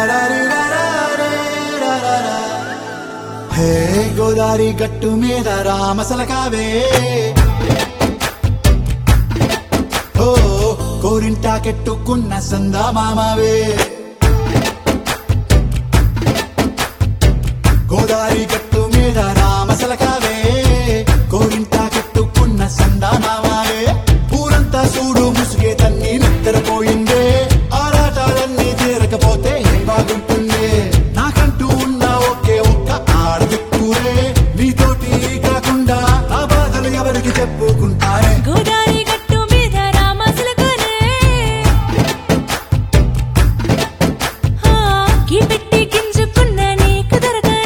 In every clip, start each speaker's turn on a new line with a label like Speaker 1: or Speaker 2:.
Speaker 1: హే గోదారి గట్టు మీద రామసలకావే ఓ కోరింటాకెట్టుకున్న సందా మామావే గోదారి గట్టు మీద రామసలకావే కోరింటాకెట్టుకున్న సందా మామావే ఊరంతా చూడు ముసుగే తన్ని నిద్రపోయిందే ఆరాటాలన్నీ తీరకపోతే ఏం బాగుంటుందే నాకంటూ ఉన్న ఒకే ఒక్క ఆడదిక్కురే నీతోటి కాకుండా ఆ బాధలు ఎవరికి చెప్పుకుంటారే
Speaker 2: గోదారి గట్టు మీద రామసిలకనే హా కీ పెట్టి గింజుకున్న నీకు దొరకనే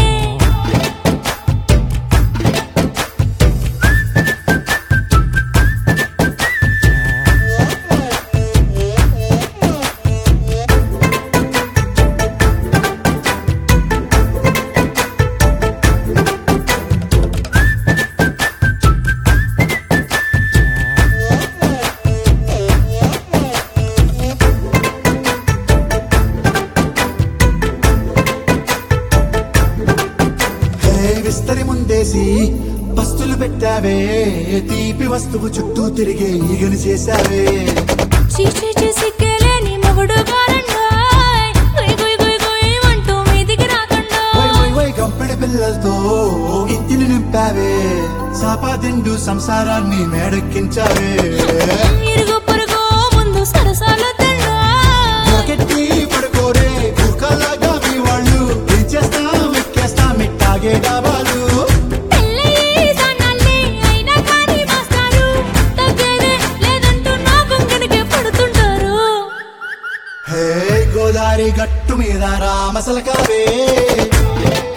Speaker 1: హే విస్తరి ముందేసి పస్తులు పెట్టావే తీపి వస్తువు చుట్టూ తిరిగే ఈగను చేశావే
Speaker 2: చీచీ చేసి కేలేని మొగుడు గారండాయ్ గుయ్ గుయ్ గుయ్ గుయ్ అంటూ మీదికి రాకుండా
Speaker 1: వై వై వై గంపెడి పిల్లలతో ఇంటిని నింపావే సాపాదిండు సంసారాన్ని మేడెక్కించావే
Speaker 2: ఇరుగు పొరుగు ముందు సరసాల తండా
Speaker 1: నాకెట్టి పడుకోరే కుక్కలాగా మీ వాళ్ళు ఇచ్చేస్తాం ఎక్కేస్తాం ఇట్టాగే డాబాలు
Speaker 2: పెళ్ళయి సన్నాల్ని అయినా కానీ మాస్తారు తగ్గేదే లేదంటూ నా బొంగనికే పడుతుంటారు
Speaker 1: హే గోదారి గట్టు మీద రామసలకావే